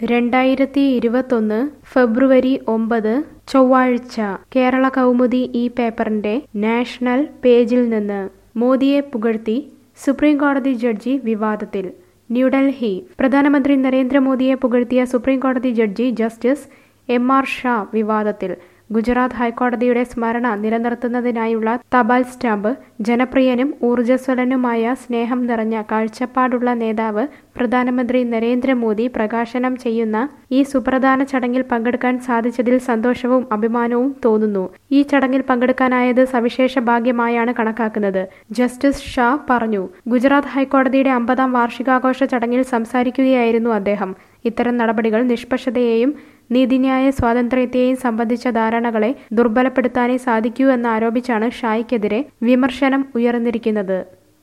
രണ്ടായിരത്തി ഇരുപത്തൊന്ന് ഫെബ്രുവരി ഒമ്പത് ചൊവ്വാഴ്ച കേരള കൗമുദി ഈ പേപ്പറിന്റെ നാഷണൽ പേജിൽ നിന്ന് മോദിയെ പുകഴ്ത്തി സുപ്രീം കോടതി ജഡ്ജി വിവാദത്തിൽ ന്യൂഡൽഹി പ്രധാനമന്ത്രി നരേന്ദ്രമോദിയെ പുകഴ്ത്തിയ സുപ്രീം കോടതി judge justice M R Shah വിവാദത്തിൽ ഗുജറാത്ത് ഹൈക്കോടതിയുടെ സ്മരണ നിലനിർത്തുന്നതിനായുള്ള തപാൽ സ്റ്റാമ്പ് ജനപ്രിയനും ഊർജ്ജസ്വലനുമായ സ്നേഹം നിറഞ്ഞ കാഴ്ചപ്പാടുള്ള നേതാവ് പ്രധാനമന്ത്രി നരേന്ദ്രമോദി പ്രകാശനം ചെയ്യുന്ന ഈ സുപ്രധാന ചടങ്ങിൽ പങ്കെടുക്കാൻ സാധിച്ചതിൽ സന്തോഷവും അഭിമാനവും തോന്നുന്നു ഈ ചടങ്ങിൽ പങ്കെടുക്കാനായത് സവിശേഷ ഭാഗ്യമായാണ് കണക്കാക്കുന്നത് ജസ്റ്റിസ് ഷാ പറഞ്ഞു ഗുജറാത്ത് ഹൈക്കോടതിയുടെ അമ്പതാം വാർഷികാഘോഷ ചടങ്ങിൽ സംസാരിക്കുകയായിരുന്നു അദ്ദേഹം ഇത്തരം നടപടികൾ നിഷ്പക്ഷതയെയും നീതിന്യായ സ്വാതന്ത്ര്യത്തെയും സംബന്ധിച്ച ധാരണകളെ ദുർബലപ്പെടുത്താനേ സാധിക്കൂ എന്നാരോപിച്ചാണ് ഷായ്ക്കെതിരെ വിമർശനം ഉയർന്നിരിക്കുന്നത്